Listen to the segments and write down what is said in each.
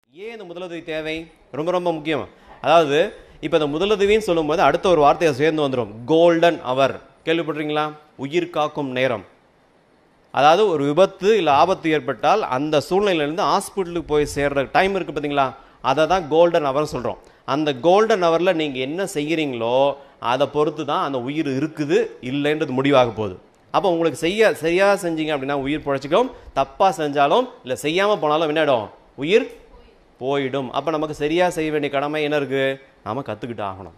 ஏன் இந்த முதலுதவி தேவை ரொம்ப ரொம்ப முக்கியம் அதாவது இப்போ இந்த முதலுதவின்னு சொல்லும்போது அடுத்த ஒரு வார்த்தையை சேர்ந்து வந்துடும் கோல்டன் அவர் கேள்விப்பட்டிருக்கீங்களா உயிர் காக்கும் நேரம் அதாவது ஒரு விபத்து இல்லை ஆபத்து ஏற்பட்டால் அந்த சூழ்நிலையிலேருந்து ஹாஸ்பிட்டலுக்கு போய் சேர்ற டைம் இருக்குது பார்த்தீங்களா அதை தான் கோல்டன் அவர் சொல்கிறோம் அந்த கோல்டன் ஹவரில் நீங்கள் என்ன செய்கிறீங்களோ அதை பொறுத்து தான் அந்த உயிர் இருக்குது இல்லைன்றது முடிவாக போகுது அப்போ உங்களுக்கு செய்ய சரியாக செஞ்சீங்க அப்படின்னா உயிர் பிழைச்சிக்கும் தப்பாக செஞ்சாலும் இல்லை செய்யாமல் போனாலும் என்ன ஆயிடும் உயிர் போயிடும் அப்போ நமக்கு சரியாக செய்ய வேண்டிய கடமை என்ன இருக்குது நாம கற்றுக்கிட்டு ஆகணும்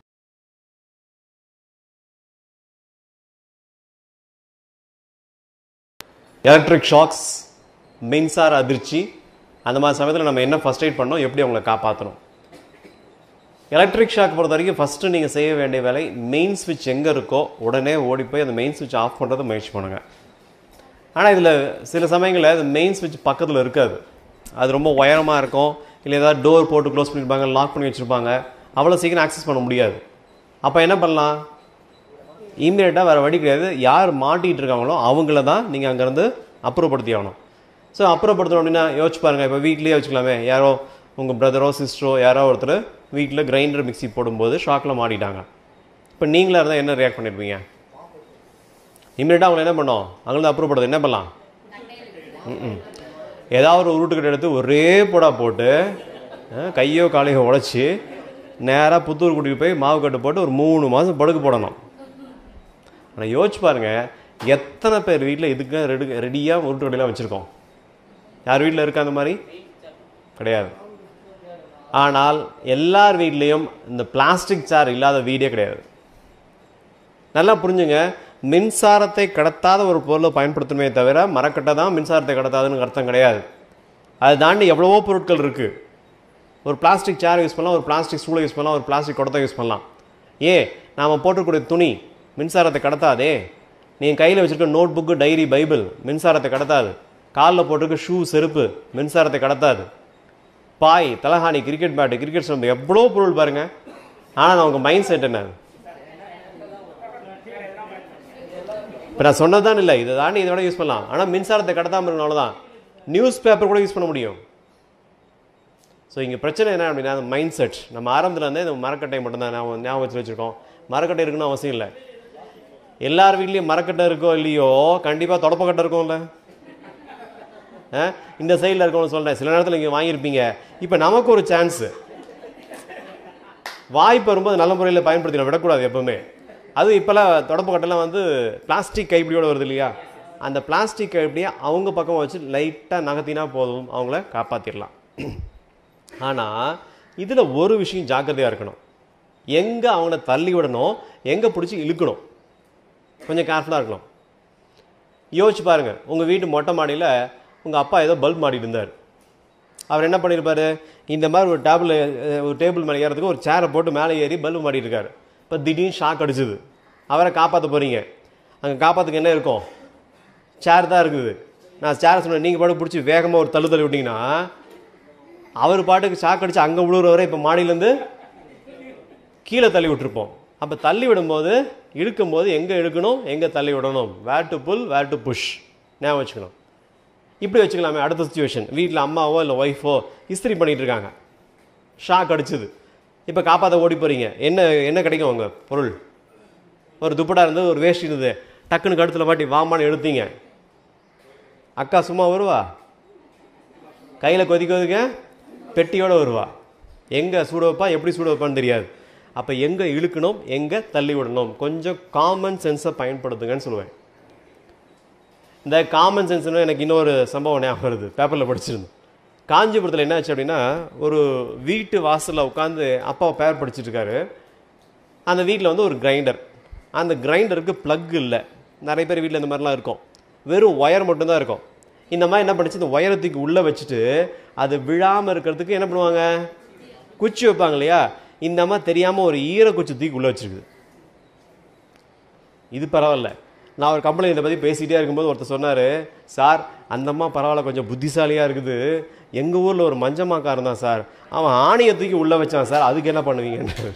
எலக்ட்ரிக் ஷாக்ஸ் மின்சார அதிர்ச்சி அந்த மாதிரி சமயத்தில் நம்ம என்ன ஃபர்ஸ்ட் எய்ட் பண்ணோம் எப்படி அவங்கள காப்பாற்றணும் எலக்ட்ரிக் ஷாக் பொறுத்த வரைக்கும் ஃபஸ்ட்டு நீங்கள் செய்ய வேண்டிய வேலை மெயின் ஸ்விட்ச் எங்கே இருக்கோ உடனே ஓடி போய் அந்த மெயின் ஸ்விட்ச் ஆஃப் பண்ணுறதை முயற்சி பண்ணுங்க ஆனால் இதில் சில சமயங்களில் அந்த மெயின் ஸ்விட்ச் பக்கத்தில் இருக்காது அது ரொம்ப உயரமாக இருக்கும் இல்லை ஏதாவது டோர் போட்டு க்ளோஸ் பண்ணியிருப்பாங்க லாக் பண்ணி வச்சுருப்பாங்க அவ்வளோ சீக்கிரம் ஆக்சஸ் பண்ண முடியாது அப்போ என்ன பண்ணலாம் இம்மீடியட்டாக வேறு வழி கிடையாது யார் மாட்டிகிட்டு இருக்காங்களோ அவங்கள தான் நீங்கள் அங்கேருந்து அப்புறப்படுத்தி ஆகணும் ஸோ அப்புறப்படுத்தணும் அப்படின்னா யோசிச்சு பாருங்கள் இப்போ வீட்லேயே வச்சுக்கலாமே யாரோ உங்கள் பிரதரோ சிஸ்டரோ யாரோ ஒருத்தர் வீட்டில் கிரைண்டர் மிக்ஸி போடும்போது ஷாக்கில் மாட்டிட்டாங்க இப்போ நீங்களாக இருந்தால் என்ன ரியாக்ட் பண்ணியிருப்பீங்க இம்மீடியட்டாக அவங்களை என்ன பண்ணோம் அங்கேருந்து அப்புறப்படுறது என்ன பண்ணலாம் ம் ஏதாவது ஒரு உருட்டுக்கட்டை எடுத்து ஒரே போடா போட்டு அஹ், கையோ காலையோ உடைச்சி நேராக புத்தூர் கூட்டிட்டு போய் மாவு கட்டு போட்டு ஒரு மூணு மாதம் படுக்க போடணும் ஆனால் யோசிச்சு பாருங்க எத்தனை பேர் வீட்டில் இதுக்கு ரெடி ரெடியாக உருட்டு கடையெல்லாம் வச்சுருக்கோம் யார் வீட்டில் இருக்கா அந்த மாதிரி கிடையாது ஆனால் எல்லார் வீட்லேயும் இந்த பிளாஸ்டிக் சேர் இல்லாத வீடே கிடையாது நல்லா புரிஞ்சுங்க மின்சாரத்தை கடத்தாத ஒரு பொருளை பயன்படுத்தணுமே தவிர மரக்கட்டை தான் மின்சாரத்தை கடத்தாதுன்னு அர்த்தம் கிடையாது அதை தாண்டி எவ்வளவோ பொருட்கள் இருக்குது ஒரு பிளாஸ்டிக் சேர் யூஸ் பண்ணலாம் ஒரு பிளாஸ்டிக் ஸ்டூலை யூஸ் பண்ணலாம் ஒரு பிளாஸ்டிக் குடத்தை யூஸ் பண்ணலாம் ஏன் நாம் போட்டிருக்கக்கூடிய துணி மின்சாரத்தை கடத்தாதே நீங்கள் கையில் வச்சுருக்க நோட் புக்கு டைரி பைபிள் மின்சாரத்தை கடத்தாது காலில் போட்டிருக்க ஷூ செருப்பு மின்சாரத்தை கடத்தாது பாய் தலகாணி கிரிக்கெட் பேட்டு கிரிக்கெட் ஸ்டம்பு எவ்வளோ பொருள் பாருங்க ஆனால் அவங்க மைண்ட் செட் என்ன இப்போ நான் சொன்னதுதான் இல்லை இதை தாண்டி இதை விட யூஸ் பண்ணலாம் ஆனால் மின்சாரத்தை கடத்தாமல் இருக்கணும் அவ்வளோதான் நியூஸ் பேப்பர் கூட யூஸ் பண்ண முடியும் ஸோ இங்கே பிரச்சனை என்ன அப்படின்னா அந்த மைண்ட் செட் நம்ம ஆரம்பத்தில் இருந்தே இந்த மரக்கட்டை மட்டும்தான் ஞாபகம் ஞாபகம் வச்சு வச்சுருக்கோம் மரக்கட்டை இருக்குன்னு அவசியம் இல்லை எல்லார் வீட்லேயும் மரக்கட்டை இருக்கோ இல்லையோ கண்டிப்பாக தொடப்பக்கட்டை இருக்கும்ல ஆ? இந்த சைடில் இருக்கவங்க சொல்கிறேன் சில நேரத்தில் இங்கே வாங்கியிருப்பீங்க இப்போ நமக்கு ஒரு சான்ஸு வாய்ப்பு வரும்போது நல்ல முறையில் பயன்படுத்தி விடக்கூடாது எப்பவுமே அதுவும் இப்போல்லாம் தொடப்பு கட்டெல்லாம் வந்து பிளாஸ்டிக் கைப்பிடியோட வருது இல்லையா அந்த பிளாஸ்டிக் கைப்பிடியை அவங்க பக்கம் வச்சு லைட்டாக நகர்த்தினா போதும் அவங்கள காப்பாற்றிடலாம் ஆனால் இதில் ஒரு விஷயம் ஜாக்கிரதையாக இருக்கணும் எங்கே அவங்கள தள்ளி விடணும் எங்கே பிடிச்சி இழுக்கணும் கொஞ்சம் கேர்ஃபுல்லாக இருக்கணும் யோசிச்சு பாருங்க உங்கள் வீட்டு மொட்டை மாடியில் உங்கள் அப்பா ஏதோ பல்ப் மாட்டிட்டு இருந்தார் அவர் என்ன பண்ணியிருப்பாரு இந்த மாதிரி ஒரு டேபிள் ஒரு டேபிள் மேலே ஏறதுக்கு ஒரு சேரை போட்டு மேலே ஏறி பல்பு மாட்டிட்டு இருக்காரு இப்போ திடீர்னு ஷாக் அடிச்சுது அவரை காப்பாற்ற போகிறீங்க அங்கே காப்பாற்றுக்கு என்ன இருக்கும் சேர் தான் இருக்குது நான் சேரை சொன்னேன் நீங்கள் பாட்டு பிடிச்சி வேகமாக ஒரு தள்ளு தள்ளி விட்டீங்கன்னா அவர் பாட்டுக்கு ஷாக் அடிச்சு அங்கே விழுகிறவரை இப்போ மாடியிலேருந்து கீழே தள்ளி விட்டுருப்போம் அப்போ தள்ளி விடும்போது இழுக்கும்போது எங்கே இழுக்கணும் எங்கே தள்ளி விடணும் where to pull where to push ஞாபகம் வச்சுக்கணும் இப்படி வச்சுக்கலாமே அடுத்த சுச்சுவேஷன் வீட்டில் அம்மாவோ இல்லை ஒய்ஃபோ இஸ்திரி பண்ணிட்டு இருக்காங்க ஷாக் அடிச்சுது இப்போ காப்பாற்ற ஓடி போகிறீங்க என்ன என்ன கிடைக்கும் உங்க பொருள் ஒரு துப்படா இருந்தது ஒரு வேஷ்டி இருந்தது டக்குன்னு கழுத்தில் மாட்டி வாமான்னு எடுத்தீங்க அக்கா சும்மா வருவா கையில் கொதிக்க கொதிக்க பெட்டியோட வருவா எங்கே சூட வைப்பா எப்படி சூட வைப்பான்னு தெரியாது அப்போ எங்கே இழுக்கணும் எங்கே தள்ளி விடணும் கொஞ்சம் காமன் சென்ஸை பயன்படுத்துங்கன்னு சொல்லுவேன் இந்த காமன் சென்ஸ்னு எனக்கு இன்னொரு சம்பவம் ஞாபகம் வருது பேப்பரில் படிச்சிருந்தேன் காஞ்சிபுரத்தில் என்ன ஆச்சு அப்படின்னா ஒரு வீட்டு வாசலில் உட்காந்து அப்பா பேர் படிச்சிட்டு இருக்காரு அந்த வீட்டில் வந்து ஒரு கிரைண்டர் அந்த கிரைண்டருக்கு ப்ளக் இல்லை நிறைய பேர் வீட்டில் இந்த மாதிரிலாம் இருக்கும் வெறும் ஒயர் மட்டும்தான் இருக்கும் இந்த மாதிரி என்ன பண்ணுச்சு இந்த ஒயரத்துக்கு உள்ளே வச்சுட்டு அது விழாமல் இருக்கிறதுக்கு என்ன பண்ணுவாங்க குச்சி வைப்பாங்க இல்லையா இந்த மாதிரி தெரியாமல் ஒரு ஈர குச்சி தூக்கி உள்ளே வச்சிருக்குது இது பரவாயில்ல நான் ஒரு கம்பெனி இதை பற்றி பேசிகிட்டே இருக்கும்போது ஒருத்தர் சொன்னார் சார் அந்தம்மா பரவாயில்ல கொஞ்சம் புத்திசாலியாக இருக்குது எங்கள் ஊரில் ஒரு மஞ்சமாக்காரன் தான் சார் அவன் ஆணியை தூக்கி உள்ளே வச்சான் சார் அதுக்கு என்ன பண்ணுவீங்கன்னு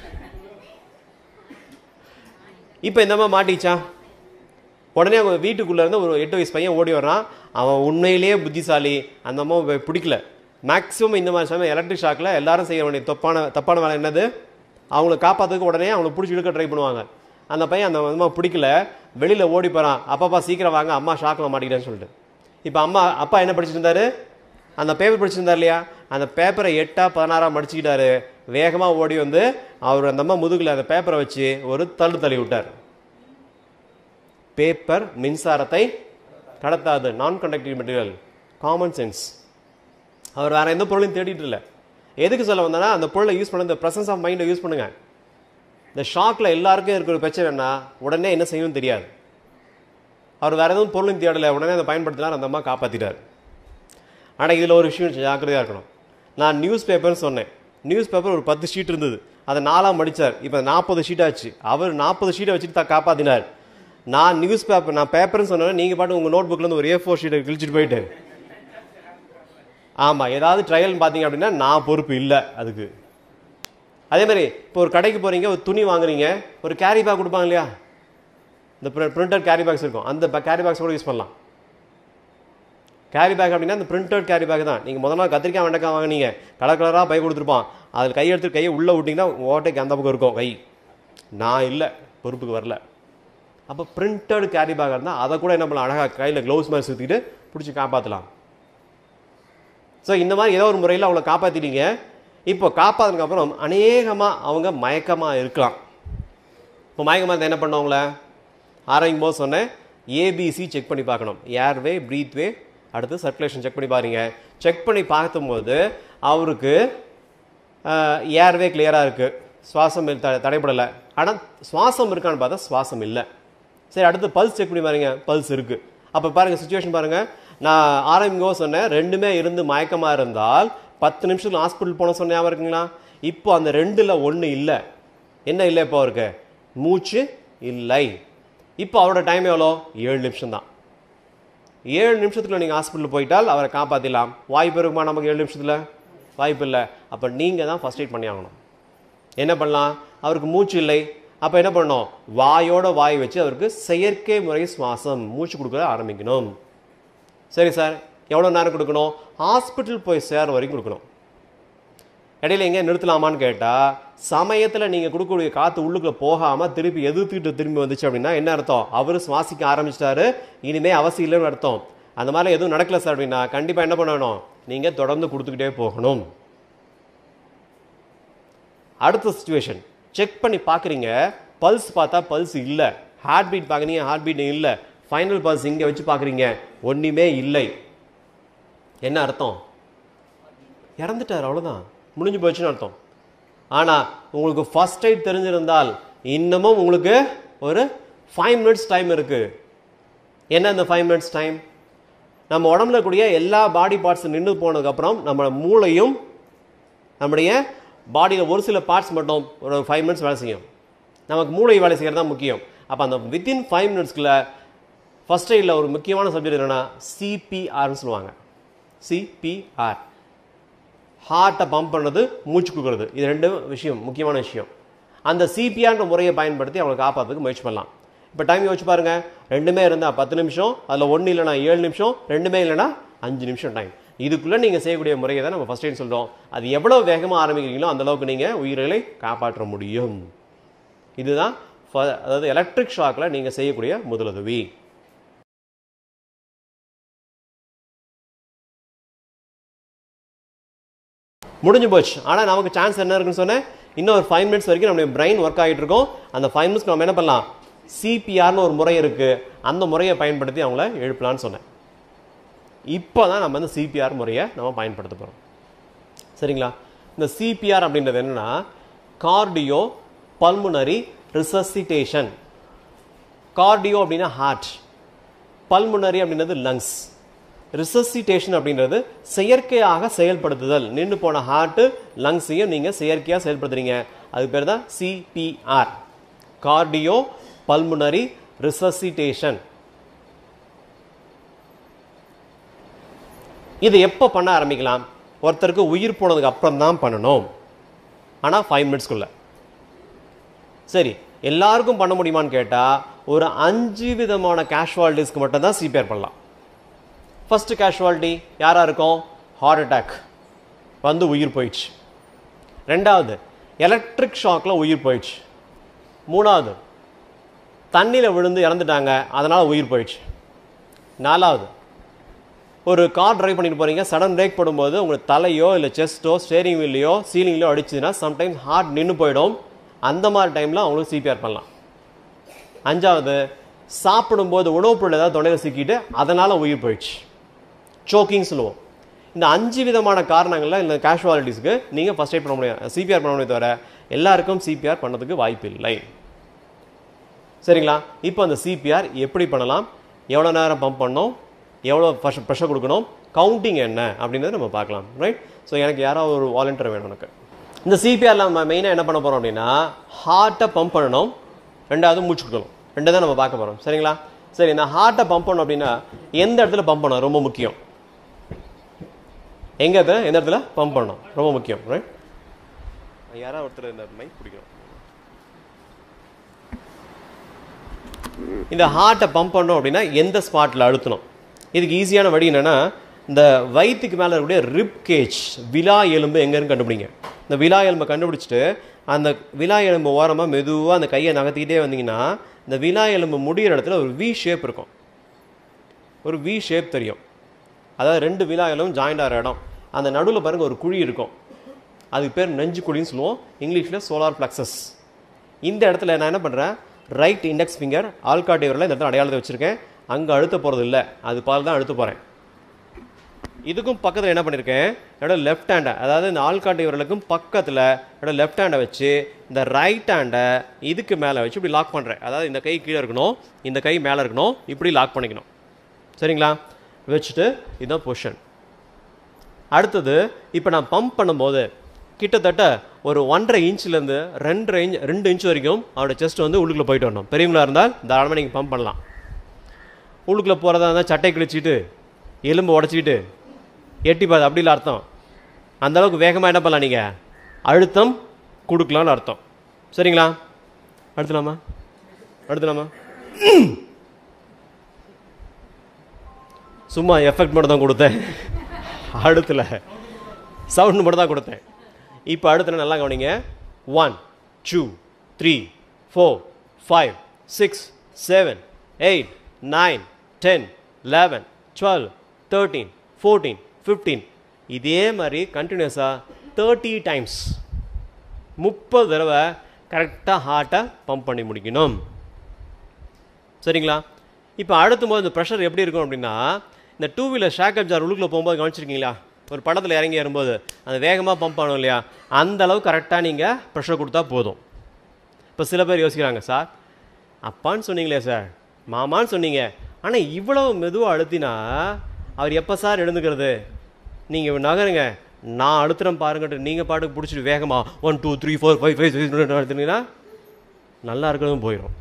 இப்போ இந்த மாதிரி மாட்டிச்சான் உடனே அவங்க வீட்டுக்குள்ளே இருந்து ஒரு எட்டு வயசு பையன் ஓடி வர்றான் அவன் உண்மையிலேயே புத்திசாலி அந்த அம்மா பிடிக்கல மேக்ஸிமம் இந்த மாதிரி சமயம் எலக்ட்ரிக் ஷாக்கில் எல்லாரும் செய்ய வேண்டிய தப்பான தப்பான வேலை என்னது அவங்கள காப்பாற்றுறதுக்கு உடனே அவங்கள பிடிச்சி இழுக்க ட்ரை பண்ணுவாங்க அந்த பையன் அந்த விதமாக பிடிக்கல வெளியில் ஓடி போகிறான் அப்பாப்பா சீக்கிரம் வாங்க அம்மா ஷாக்கில் மாட்டிக்கிட்டேன்னு சொல்லிட்டு இப்போ அம்மா அப்பா என்ன படிச்சிருந்தாரு அந்த பேப்பர் படிச்சிருந்தார் இல்லையா அந்த பேப்பரை எட்டா பதினாறாக மடிச்சுக்கிட்டாரு வேகமாக ஓடி வந்து அவர் அந்த அம்மா முதுகில் அந்த பேப்பரை வச்சு ஒரு தள்ளு தள்ளி விட்டார் பேப்பர் மின்சாரத்தை கடத்தாது non conductive material common sense அவர் வேற எந்த பொருளையும் தேடிட்டு இல்லை எதுக்கு சொல்ல வந்தனா அந்த பொருளை யூஸ் பண்ண இந்த ப்ரெசன்ஸ் ஆஃப் மைண்டை யூஸ் பண்ணுங்க இந்த ஷாக்கில் எல்லாருக்கும் இருக்கிற ஒரு பிரச்சனைனா உடனே என்ன செய்யணும்னு தெரியாது அவர் வேற எதுவும் பொருளையும் தேடலை உடனே அதை பயன்படுத்தினார் அந்த அம்மா காப்பாற்றிட்டார் ஆனால் இதில் ஒரு விஷயம் ஜாக்கிரதையாக இருக்கணும் நான் நியூஸ் பேப்பர்னு சொன்னேன் நியூஸ் பேப்பர் ஒரு பத்து ஷீட் இருந்தது அதை நாலாக மடித்தார் இப்போ நாற்பது ஷீட் ஆச்சு அவர் நாற்பது ஷீட்டை வச்சுட்டு தான் காப்பாற்றினார் நான் நியூஸ் பேப்பர் நான் பேப்பர்னு சொன்னேன் நீங்கள் பாட்டு உங்கள் நோட் புக்லேருந்து ஒரு ஏ ஃபோர் ஷீட்டை கிழிச்சிட்டு போயிட்டு ஆமாம் ஏதாவது ட்ரையல்னு பார்த்தீங்க அப்படின்னா நான் பொறுப்பு இல்லை அதுக்கு அதே மாதிரி இப்போ ஒரு கடைக்கு போகிறீங்க ஒரு துணி வாங்குறீங்க ஒரு கேரி பேக் கொடுப்பாங்க இல்லையா இந்த பிரிண்டட் கேரி பேக்ஸ் இருக்கும் அந்த கேரி பேக்ஸ் கூட யூஸ் பண்ணலாம் கேரி பேக் அப்படின்னா அந்த பிரிண்டட் கேரி பேக் தான் நீங்கள் முதல் நாள் கத்திரிக்காய் வெண்டைக்காய் வாங்கினீங்க கலர் கலராக பை கொடுத்துருப்பான் அதில் கையை எடுத்து கையை உள்ளே விட்டிங்கன்னா ஓட்டைக்கு அந்த பக்கம் இருக்கும் கை நான் இல்லை பொறுப்புக்கு வரல அப்போ பிரிண்டட் கேரி பேக் இருந்தால் அதை கூட என்ன பண்ணலாம் அழகாக கையில் க்ளவுஸ் மாதிரி சுற்றிட்டு பிடிச்சி காப்பாற்றலாம் ஸோ இந்த மாதிரி ஏதோ ஒரு முறையில் அவங்கள காப்பாற்றிட்டீங்க இப்போ காப்பாற்றினதுக்கு அப்புறம் அநேகமாக அவங்க மயக்கமாக இருக்கலாம் இப்போ மயக்கமாக இருந்தா என்ன பண்ணவங்கள ஆரம்பிக்கும் போது சொன்னேன் ஏபிசி செக் பண்ணி பார்க்கணும் ஏர்வே ப்ரீத் வே அடுத்து சர்க்குலேஷன் செக் பண்ணி பாருங்க செக் பண்ணி பார்க்கும்போது அவருக்கு ஏர்வே கிளியராக இருக்குது சுவாசம் இல்ல- த தடைப்படலை ஆனால் சுவாசம் இருக்கான்னு பார்த்தா சுவாசம் இல்லை சரி அடுத்து பல்ஸ் செக் பண்ணி பாருங்க பல்ஸ் இருக்குது அப்போ பாருங்கள் சுச்சுவேஷன் பாருங்கள் நான் ஆரம்பிங்கோ சொன்னேன் ரெண்டுமே இருந்து மயக்கமாக இருந்தால் பத்து நிமிஷத்துல ஹாஸ்பிட்டல் போன சொன்ன ஞாபகம் இருக்குங்களா இப்போ அந்த ரெண்டில் ஒன்று இல்லை என்ன இல்லை இப்போ அவருக்கு மூச்சு இல்லை இப்போ அவரோட டைம் எவ்வளோ ஏழு நிமிஷம் தான் ஏழு நிமிஷத்துக்குள்ள நீங்கள் ஹாஸ்பிட்டல் போயிட்டால் அவரை காப்பாற்றிடலாம் வாய்ப்பு இருக்குமா நமக்கு ஏழு நிமிஷத்தில் வாய்ப்பு இல்லை அப்போ நீங்கள் தான் ஃபர்ஸ்ட் எய்ட் பண்ணி ஆகணும் என்ன பண்ணலாம் அவருக்கு மூச்சு இல்லை அப்போ என்ன பண்ணணும் வாயோட வாய் வச்சு அவருக்கு செயற்கை முறை சுவாசம் மூச்சு கொடுக்க ஆரம்பிக்கணும் சரி சார் எவ்வளோ நேரம் கொடுக்கணும் ஹாஸ்பிட்டல் போய் சேர வரைக்கும் கொடுக்கணும் இடையில எங்கே நிறுத்தலாமான்னு கேட்டால் சமயத்தில் நீங்கள் கொடுக்கக்கூடிய காற்று உள்ளுக்குள்ள போகாமல் திருப்பி எதிர்த்துக்கிட்டு திரும்பி வந்துச்சு அப்படின்னா என்ன அர்த்தம் அவர் சுவாசிக்க ஆரம்பிச்சிட்டாரு இனிமே அவசியம் இல்லைன்னு அர்த்தம் அந்த மாதிரி எதுவும் நடக்கல சார் அப்படின்னா கண்டிப்பாக என்ன பண்ணணும் நீங்கள் தொடர்ந்து கொடுத்துக்கிட்டே போகணும் அடுத்த சுச்சுவேஷன் செக் பண்ணி பார்க்குறீங்க பல்ஸ் பார்த்தா பல்ஸ் இல்லை ஹார்ட் பீட் பார்க்குறீங்க ஹார்ட் பீட் இல்லை ஃபைனல் பல்ஸ் இங்கே வச்சு பார்க்குறீங்க ஒன்றுமே இல்லை என்ன அர்த்தம் இறந்துட்டார் அவ்வளோதான் முடிஞ்சு போச்சுன்னு அர்த்தம் ஆனால் உங்களுக்கு ஃபர்ஸ்ட் எய்ட் தெரிஞ்சிருந்தால் இன்னமும் உங்களுக்கு ஒரு ஃபைவ் மினிட்ஸ் டைம் இருக்குது என்ன அந்த ஃபைவ் மினிட்ஸ் டைம் நம்ம உடம்புல கூடிய எல்லா பாடி பார்ட்ஸ் நின்று போனதுக்கப்புறம் நம்ம மூளையும் நம்முடைய பாடியில் ஒரு சில பார்ட்ஸ் மட்டும் ஒரு ஃபைவ் மினிட்ஸ் வேலை செய்யும் நமக்கு மூளை வேலை செய்கிறது தான் முக்கியம் அப்போ அந்த வித்தின் ஃபைவ் மினிட்ஸ்க்குள்ள ஃபர்ஸ்ட் எய்டில் ஒரு முக்கியமான சப்ஜெக்ட் என்னென்னா சிபிஆர்னு சொல்லுவாங்க சிபிஆர் ஹார்ட்டை பம்ப் பண்ணுறது மூச்சு கொடுக்குறது இது ரெண்டு விஷயம் முக்கியமான விஷயம் அந்த சிபிஆர்ன்ற முறையை பயன்படுத்தி அவங்களை காப்பாற்றுறதுக்கு முயற்சி பண்ணலாம் இப்போ டைம் யோசிச்சு பாருங்க ரெண்டுமே இருந்தால் பத்து நிமிஷம் அதில் ஒன்று இல்லைனா ஏழு நிமிஷம் ரெண்டுமே இல்லைனா அஞ்சு நிமிஷம் டைம் இதுக்குள்ளே நீங்கள் செய்யக்கூடிய முறையை தான் நம்ம ஃபஸ்ட் டைம் சொல்கிறோம் அது எவ்வளோ வேகமாக ஆரம்பிக்கிறீங்களோ அந்த அளவுக்கு நீங்கள் உயிர்களை காப்பாற்ற முடியும் இதுதான் ஃப- அதாவது எலக்ட்ரிக் ஷாக்கில் நீங்கள் செய்யக்கூடிய முதலுதவி முடிஞ்சு போச்சு ஆனால் நமக்கு சான்ஸ் என்ன இருக்குன்னு சொன்னேன் இன்னும் ஒரு ஃபைவ் மினிட்ஸ் வரைக்கும் நம்மளுடைய பிரெயின் ஒர்க் ஆகிட்டு இருக்கும் அந்த ஃபைவ் மினிட்ஸ்க்கு நம்ம என்ன பண்ணலாம் சிபிஆர்னு ஒரு முறை இருக்கு அந்த முறையை பயன்படுத்தி அவங்கள எழுப்பலாம்னு சொன்னேன் இப்போ தான் நம்ம வந்து சிபிஆர் முறையை நம்ம பயன்படுத்த போகிறோம் சரிங்களா இந்த சிபிஆர் அப்படின்றது என்னன்னா கார்டியோ பல்முனரி ரிசசிட்டேஷன் கார்டியோ அப்படின்னா ஹார்ட் பல்முனரி அப்படின்றது லங்ஸ் ரிசசிட்டேஷன் அப்படின்றது செயற்கையாக செயல்படுத்துதல் நின்று போன ஹார்ட் லங்ஸையும் நீங்கள் செயற்கையாக செயல்படுத்துறீங்க அது பேர் தான் சிபிஆர் கார்டியோ பல்முனரி ரிசசிட்டேஷன் இது எப்போ பண்ண ஆரம்பிக்கலாம் ஒருத்தருக்கு உயிர் போனதுக்கு அப்புறம் தான் பண்ணணும் ஆனால் ஃபைவ் மினிட்ஸ்க்குள்ள சரி எல்லாருக்கும் பண்ண முடியுமான்னு கேட்டால் ஒரு அஞ்சு விதமான கேஷுவாலிட்டிஸ்க்கு மட்டும் தான் சிபிஆர் பண்ணலாம் ஃபர்ஸ்ட் கேஷுவாலிட்டி யாரா இருக்கும் ஹார்ட் அட்டாக் வந்து உயிர் போயிடுச்சு ரெண்டாவது எலக்ட்ரிக் ஷாக்கில் உயிர் போயிடுச்சு மூணாவது தண்ணியில் விழுந்து இறந்துட்டாங்க அதனால் உயிர் போயிடுச்சு நாலாவது ஒரு கார் டிரைவ் பண்ணிட்டு போறீங்க சடன் பிரேக் போடும்போது உங்களுக்கு தலையோ இல்லை செஸ்ட்டோ ஸ்டேரிங் வீல்லையோ சீலிங்லையோ அடிச்சுதுன்னா சம்டைம்ஸ் ஹார்ட் நின்று போயிடும் அந்த மாதிரி டைமில் அவங்களுக்கு சிபிஆர் பண்ணலாம் அஞ்சாவது சாப்பிடும்போது உணவுப் பொருள் ஏதாவது தொண்டையில் சிக்கிட்டு அதனால் உயிர் போயிடுச்சு சோக்கிங் சொல்லுவோம் இந்த அஞ்சு விதமான காரணங்களில் இந்த கேஷுவாலிட்டிஸ்க்கு நீங்கள் ஃபர்ஸ்ட் எய்ட் பண்ண முடியும் சிபிஆர் பண்ண முடியும் தவிர எல்லாருக்கும் சிபிஆர் பண்ணதுக்கு வாய்ப்பு இல்லை சரிங்களா இப்போ அந்த சிபிஆர் எப்படி பண்ணலாம் எவ்வளோ நேரம் பம்ப் பண்ணணும் எவ்வளோ ப்ரெஷர் ப்ரெஷர் கொடுக்கணும் கவுண்டிங் என்ன அப்படின்றத நம்ம பார்க்கலாம் ரைட் ஸோ எனக்கு யாராவது ஒரு வாலண்டியர் வேணும் எனக்கு இந்த சிபிஆரில் நம்ம மெயினாக என்ன பண்ண போகிறோம் அப்படின்னா ஹார்ட்டை பம்ப் பண்ணணும் ரெண்டாவது மூச்சு கொடுக்கணும் ரெண்டு தான் நம்ம பார்க்க போகிறோம் சரிங்களா சரி இந்த ஹார்ட்டை பம்ப் பண்ணணும் அப்படின்னா எந்த இடத்துல பம்ப் பண்ணணும் ரொம்ப முக்கியம் எங்க இடத்துல எந்த இடத்துல பம்ப் பண்ணணும் ரொம்ப முக்கியம் ரைட் யாராவது ஒருத்தர் இந்த மைக் பிடிக்கணும் இந்த ஹார்ட்டை பம்ப் பண்ணோம் அப்படின்னா எந்த ஸ்பாட்டில் அழுத்தணும் இதுக்கு ஈஸியான வழி என்னன்னா இந்த வயிற்றுக்கு மேலே இருக்கக்கூடிய ரிப் கேஜ் விலா எலும்பு எங்கன்னு கண்டுபிடிங்க இந்த விலா எலும்பை கண்டுபிடிச்சிட்டு அந்த விலா எலும்பு ஓரமாக மெதுவாக அந்த கையை நகர்த்திக்கிட்டே வந்தீங்கன்னா இந்த விலா எலும்பு முடியிற இடத்துல ஒரு வி ஷேப் இருக்கும் ஒரு வி ஷேப் தெரியும் அதாவது ரெண்டு விலா எலும்பும் ஜாயிண்ட் ஆகிற இடம் அந்த நடுவில் பாருங்க ஒரு குழி இருக்கும் அதுக்கு பேர் நெஞ்சு குழின்னு சொல்லுவோம் இங்கிலீஷில் சோலார் பிளக்ஸஸ் இந்த இடத்துல நான் என்ன பண்ணுறேன் ரைட் இண்டெக்ஸ் ஃபிங்கர் ஆள்காட்டி விரல இந்த இடத்துல அடையாளத்தை வச்சுருக்கேன் அங்கே அழுத்த போகிறது இல்லை அது பால் தான் அழுத்த போகிறேன் இதுக்கும் பக்கத்தில் என்ன பண்ணியிருக்கேன் என்னோட லெஃப்ட் ஹேண்டை அதாவது இந்த ஆள்காட்டி விரலுக்கும் பக்கத்தில் என்னோட லெஃப்ட் ஹேண்டை வச்சு இந்த ரைட் ஹேண்டை இதுக்கு மேலே வச்சு இப்படி லாக் பண்ணுறேன் அதாவது இந்த கை கீழே இருக்கணும் இந்த கை மேலே இருக்கணும் இப்படி லாக் பண்ணிக்கணும் சரிங்களா வச்சுட்டு இதுதான் பொசிஷன் அடுத்தது இப்போ நான் பம்ப் பண்ணும்போது கிட்டத்தட்ட ஒரு ஒன்றரை இன்ச்லேருந்து ரெண்டரை இன்ச் ரெண்டு இன்ச் வரைக்கும் அவரோட செஸ்ட் வந்து உள்ளுக்குள்ளே போயிட்டு வரணும் பெரியவங்களா இருந்தால் தாராளமாக நீங்கள் பம்ப் பண்ணலாம் உள்ளுக்குள்ளே போகிறதா இருந்தால் சட்டை கிழிச்சிட்டு எலும்பு உடச்சிக்கிட்டு எட்டி பாது அப்படி இல்லை அர்த்தம் அந்த அளவுக்கு வேகமாக என்ன பண்ணலாம் நீங்கள் அழுத்தம் கொடுக்கலாம்னு அர்த்தம் சரிங்களா அடுத்தலாமா அடுத்தலாமா சும்மா எஃபெக்ட் மட்டும் தான் கொடுத்தேன் அடுத்துல சவுண்ட் மட்டும் தான் கொடுத்தேன் இப்போ அடுத்துல நல்லா கவனிங்க one two three four five six seven eight nine ten eleven twelve thirteen fourteen fifteen இதே மாதிரி கண்டினியூஸாக தேர்ட்டி டைம்ஸ் முப்பது தடவை கரெக்டாக ஹார்ட்டை பம்ப் பண்ணி முடிக்கணும் சரிங்களா இப்போ அழுத்தும் போது இந்த ப்ரெஷர் எப்படி இருக்கும் அப்படின்னா இந்த two wheeler shock absorber உள்ளுக்குள்ள போகும்போது கவனிச்சிருக்கீங்களா ஒரு படத்தில் இறங்கி வரும்போது அந்த வேகமாக பம்ப் ஆகும் இல்லையா அந்த அளவு கரெக்டாக நீங்கள் ப்ரெஷர் கொடுத்தா போதும் இப்போ சில பேர் யோசிக்கிறாங்க சார் அப்பான்னு சொன்னீங்களே சார் மாமான்னு சொன்னீங்க ஆனால் இவ்வளவு மெதுவாக அழுத்தினா அவர் எப்போ சார் எழுந்துக்கிறது நீங்கள் நகருங்க நான் அழுத்துறேன் பாருங்கட்டு நீங்கள் பாட்டுக்கு பிடிச்சிட்டு வேகமாக one two three four five five அழுத்துனீங்கன்னா நல்லா இருக்கிறதும் போயிடும்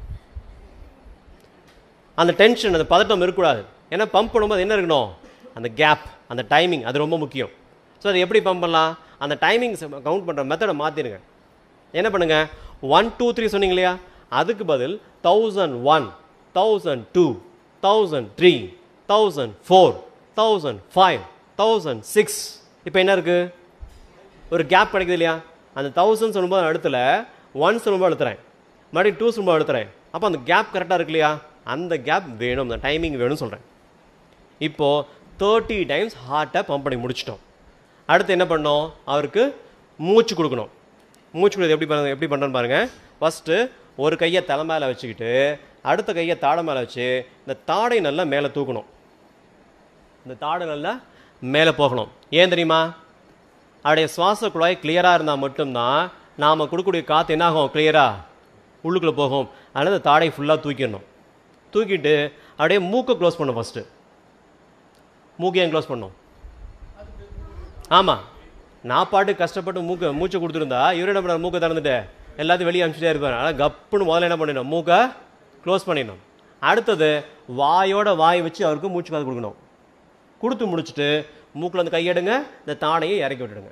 அந்த டென்ஷன் அந்த பதட்டம் இருக்கக்கூடாது ஏன்னா பம்ப் பண்ணும்போது என்ன இருக்கணும் அந்த கேப் அந்த டைமிங் அது ரொம்ப முக்கியம் ஸோ அதை எப்படி பம்ப் பண்ணலாம் அந்த டைமிங்ஸ் கவுண்ட் பண்ணுற மெத்தடை மாற்றிடுங்க என்ன பண்ணுங்க ஒன் டூ த்ரீ சொன்னீங்க இல்லையா அதுக்கு பதில் thousand one thousand two thousand three thousand four thousand five thousand six இப்போ என்ன இருக்குது ஒரு கேப் கிடைக்குது இல்லையா அந்த தௌசண்ட் சொல்லும்போது நான் அழுத்தல ஒன் சொல்லும்போது அழுத்துறேன் மறுபடியும் டூ சொல்லும்போது அழுத்துறேன் அப்போ அந்த கேப் கரெக்டாக இருக்கு இல்லையா அந்த கேப் வேணும் அந்த டைமிங் வேணும்னு சொல்கிறேன் இப்போது தேர்ட்டி டைம்ஸ் ஹார்ட்டை பம்ப் பண்ணி முடிச்சிட்டோம் அடுத்து என்ன பண்ணோம் அவருக்கு மூச்சு கொடுக்கணும் மூச்சு கொடுத்து எப்படி பண்ண எப்படி பண்ணுறேன்னு பாருங்கள் ஃபஸ்ட்டு ஒரு கையை தலை மேலே வச்சுக்கிட்டு அடுத்த கையை தாடை மேலே வச்சு இந்த தாடை நல்லா மேலே தூக்கணும் இந்த தாடை நல்லா மேலே போகணும் ஏன் தெரியுமா அவருடைய சுவாச குழாய் கிளியராக இருந்தால் மட்டும்தான் நாம் கொடுக்கக்கூடிய காற்று என்ன ஆகும் கிளியராக உள்ளுக்குள்ளே போகும் அதனால் இந்த தாடை ஃபுல்லாக தூக்கிடணும் தூக்கிட்டு அப்படியே மூக்கை க்ளோஸ் பண்ணும் ஃபஸ்ட்டு மூக்கை ஏன் க்ளோஸ் பண்ணும் ஆமாம் நான் பாட்டு கஷ்டப்பட்டு மூக்க மூச்சை கொடுத்துருந்தா இவர் என்ன பண்ணார் மூக்கை திறந்துட்டு எல்லாத்தையும் வெளியே அனுப்பிச்சிட்டே இருப்பார் அதனால் கப்புன்னு முதல்ல என்ன பண்ணிடணும் மூக்கை க்ளோஸ் பண்ணிடணும் அடுத்தது வாயோட வாய் வச்சு அவருக்கு மூச்சு காது கொடுக்கணும் கொடுத்து முடிச்சுட்டு மூக்கில் வந்து கையெடுங்க இந்த தாடையை இறக்கி விட்டுடுங்க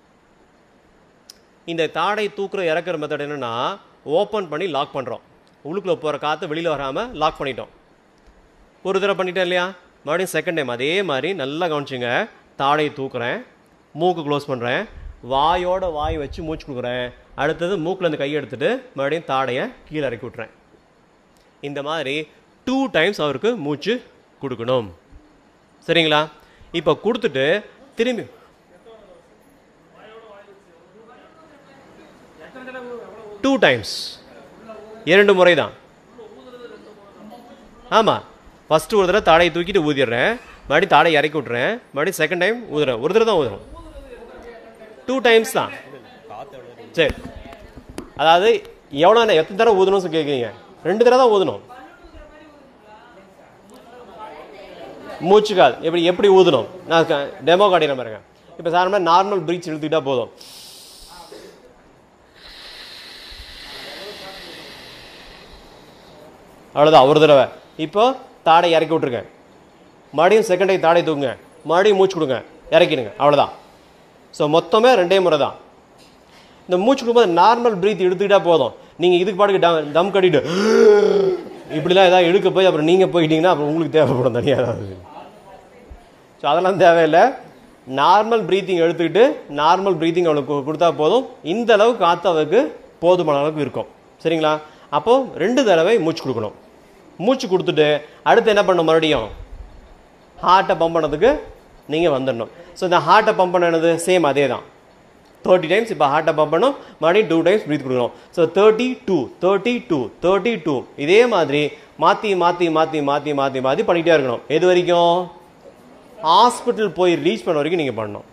இந்த தாடை தூக்குற இறக்குற மெத்தட் என்னன்னா ஓப்பன் பண்ணி லாக் பண்ணுறோம் உள்ளுக்குள்ளே போகிற காற்று வெளியில் வராமல் லாக் பண்ணிட்டோம் ஒரு தடவை பண்ணிட்டேன் இல்லையா மறுபடியும் செகண்ட் டைம் அதே மாதிரி நல்லா கவனிச்சுங்க தாடையை தூக்குறேன் மூக்கு க்ளோஸ் பண்ணுறேன் வாயோட வாய் வச்சு மூச்சு கொடுக்குறேன் அடுத்தது மூக்குலேருந்து கையை எடுத்துட்டு மறுபடியும் தாடையை கீழே இறக்கி விட்றேன் இந்த மாதிரி டூ டைம்ஸ் அவருக்கு மூச்சு கொடுக்கணும் சரிங்களா இப்போ கொடுத்துட்டு திரும்பி டூ டைம்ஸ் இரண்டு முறை தான் ஆமாம் ஃபஸ்ட்டு ஒரு தடவை தாடையை தூக்கிட்டு ஊதிடுறேன் மறுபடியும் தாடையை இறக்கி விட்றேன் மறுபடியும் செகண்ட் டைம் ஊதுறேன் ஒரு தடவை தான் ஊதுறோம் டூ டைம்ஸ் தான் சரி அதாவது எவ்வளோ நேரம் எத்தனை தடவை ஊதணும்னு கேட்குறீங்க ரெண்டு தடவை தான் ஊதணும் மூச்சுக்கால் எப்படி எப்படி ஊதணும் நான் டெமோ காட்டின பாருங்க இப்போ சாதாரணமாக நார்மல் பிரீச் இழுத்துக்கிட்டா போதும் அவ்வளோதான் ஒரு தடவை இப்போ தாடை இறக்கி விட்ருங்க மறுபடியும் செகண்ட் டை தாடை தூக்குங்க மறுபடியும் மூச்சு கொடுங்க இறக்கிடுங்க அவ்வளோதான் ஸோ மொத்தமே ரெண்டே முறை தான் இந்த மூச்சு கொடுக்கும்போது நார்மல் பிரீத் எடுத்துக்கிட்டா போதும் நீங்கள் இதுக்கு பாட்டுக்கு டம் தம் கட்டிட்டு இப்படிலாம் ஏதாவது இழுக்க போய் அப்புறம் நீங்கள் போயிட்டீங்கன்னா அப்புறம் உங்களுக்கு தேவைப்படும் தனியாக ஏதாவது ஸோ அதெல்லாம் தேவையில்லை நார்மல் ப்ரீத்திங் எடுத்துக்கிட்டு நார்மல் ப்ரீத்திங் அவளுக்கு கொடுத்தா போதும் இந்த அளவு காற்று அவருக்கு போதுமான அளவுக்கு இருக்கும் சரிங்களா அப்போது ரெண்டு தடவை மூச்சு கொடுக்கணும் மூச்சு கொடுத்துட்டு அடுத்து என்ன பண்ணணும் மறுபடியும் ஹார்ட்டை பம்ப் பண்ணதுக்கு நீங்கள் வந்துடணும் ஸோ இந்த ஹார்ட்டை பம்ப் பண்ணது சேம் அதே தான் தேர்ட்டி டைம்ஸ் இப்போ ஹார்ட்டை பம்ப் பண்ணும் மறுபடியும் டூ டைம்ஸ் ப்ரீத் கொடுக்கணும் so thirty two thirty two thirty two இதே மாதிரி மாற்றி மாற்றி மாற்றி மாற்றி மாற்றி மாற்றி பண்ணிகிட்டே இருக்கணும் எது வரைக்கும் ஹாஸ்பிட்டல் போய் ரீச் பண்ண வரைக்கும் நீங்கள் பண்ணணும்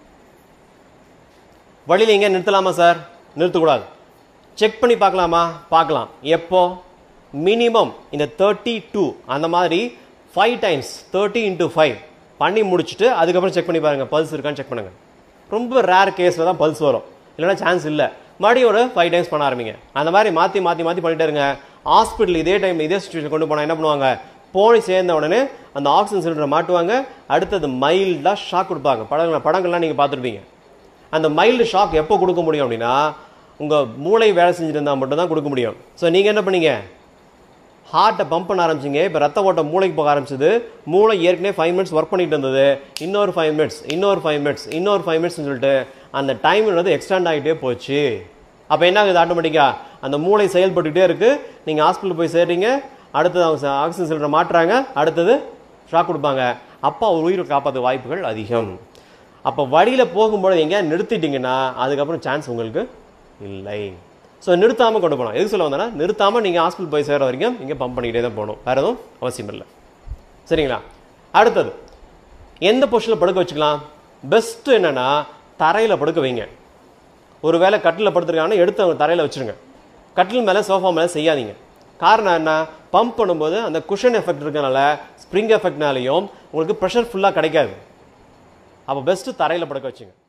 வழியில் எங்கே நிறுத்தலாமா சார் நிறுத்தக்கூடாது செக் பண்ணி பார்க்கலாமா பார்க்கலாம் எப்போ மினிமம் இந்த தேர்ட்டி டூ அந்த மாதிரி five times thirty into five பண்ணி முடிச்சுட்டு அதுக்கப்புறம் செக் பண்ணி பாருங்கள் பல்ஸ் இருக்கான்னு செக் பண்ணுங்கள் ரொம்ப ரேர் கேஸில் தான் பல்ஸ் வரும் இல்லைன்னா சான்ஸ் இல்லை மறுபடியும் ஒரு ஃபைவ் டைம்ஸ் பண்ண ஆரம்பிங்க அந்த மாதிரி மாற்றி மாற்றி மாற்றி பண்ணிட்டே இருங்க ஹாஸ்பிட்டல் இதே டைம் இதே சுச்சுவேஷன் கொண்டு போனால் என்ன பண்ணுவாங்க போய் சேர்ந்த உடனே அந்த ஆக்சிஜன் சிலிண்டரை மாட்டுவாங்க அடுத்தது மைல்டாக ஷாக் கொடுப்பாங்க படங்கள் படங்கள்லாம் நீங்கள் பார்த்துருப்பீங்க அந்த மைல்டு ஷாக் எப்போ கொடுக்க முடியும் அப்படின்னா உங்கள் மூளை வேலை செஞ்சுட்டு இருந்தால் மட்டும்தான் கொடுக்க முடியும் ஸோ நீங்கள் என்ன பண்ணீங்க ஹார்ட்டை பம்ப் பண்ண ஆரம்பிச்சிங்க இப்போ ரத்த ஓட்டம் மூளைக்கு போக ஆரம்பிச்சது மூளை ஏற்கனவே ஃபைவ் மினிட்ஸ் ஒர்க் பண்ணிட்டு இருந்தது இன்னொரு ஃபைவ் மினிட்ஸ் இன்னொரு ஃபைவ் மினிட்ஸ் இன்னொரு ஃபைவ் மினிட்ஸ்னு சொல்லிட்டு அந்த டைம் வந்து எக்ஸ்டெண்ட் ஆகிட்டே போச்சு அப்போ என்ன ஆகுது ஆட்டோமேட்டிக்காக அந்த மூளை செயல்பட்டுக்கிட்டே இருக்குது நீங்கள் ஹாஸ்பிட்டல் போய் சேர்றீங்க அடுத்தது அவங்க ஆக்சிஜன் சிலிண்டரை மாட்டுறாங்க அடுத்தது ஷாக் கொடுப்பாங்க அப்போ அவர் உயிரை காப்பாற்ற வாய்ப்புகள் அதிகம் அப்போ வழியில் போகும்போது எங்கேயா நிறுத்திட்டீங்கன்னா அதுக்கப்புறம் சான்ஸ் உங்களுக்கு இல்லை ஸோ நிறுத்தாமல் கொண்டு போகலாம் எதுக்கு சொல்ல வந்தேன்னா நிறுத்தாமல் நீங்கள் ஹாஸ்பிட்டல் போய் சேர வரைக்கும் இங்கே பம்ப் பண்ணிக்கிட்டே தான் போகணும் வேறு எதுவும் அவசியம் இல்லை சரிங்களா அடுத்தது எந்த பொசிஷனில் படுக்க வச்சுக்கலாம் பெஸ்ட்டு என்னென்னா தரையில் படுக்க வைங்க ஒரு வேளை கட்டில் படுத்துருக்காங்கன்னா எடுத்து அவங்க தரையில் வச்சுருங்க கட்டில் மேலே சோஃபா மேலே செய்யாதீங்க காரணம் என்ன பம்ப் பண்ணும்போது அந்த குஷன் எஃபெக்ட் இருக்கனால ஸ்ப்ரிங் எஃபெக்ட்னாலையும் உங்களுக்கு ப்ரெஷர் ஃபுல்லாக கிடைக்காது அப்போ பெஸ்ட்டு தரையில் படுக்க வச்சுங்க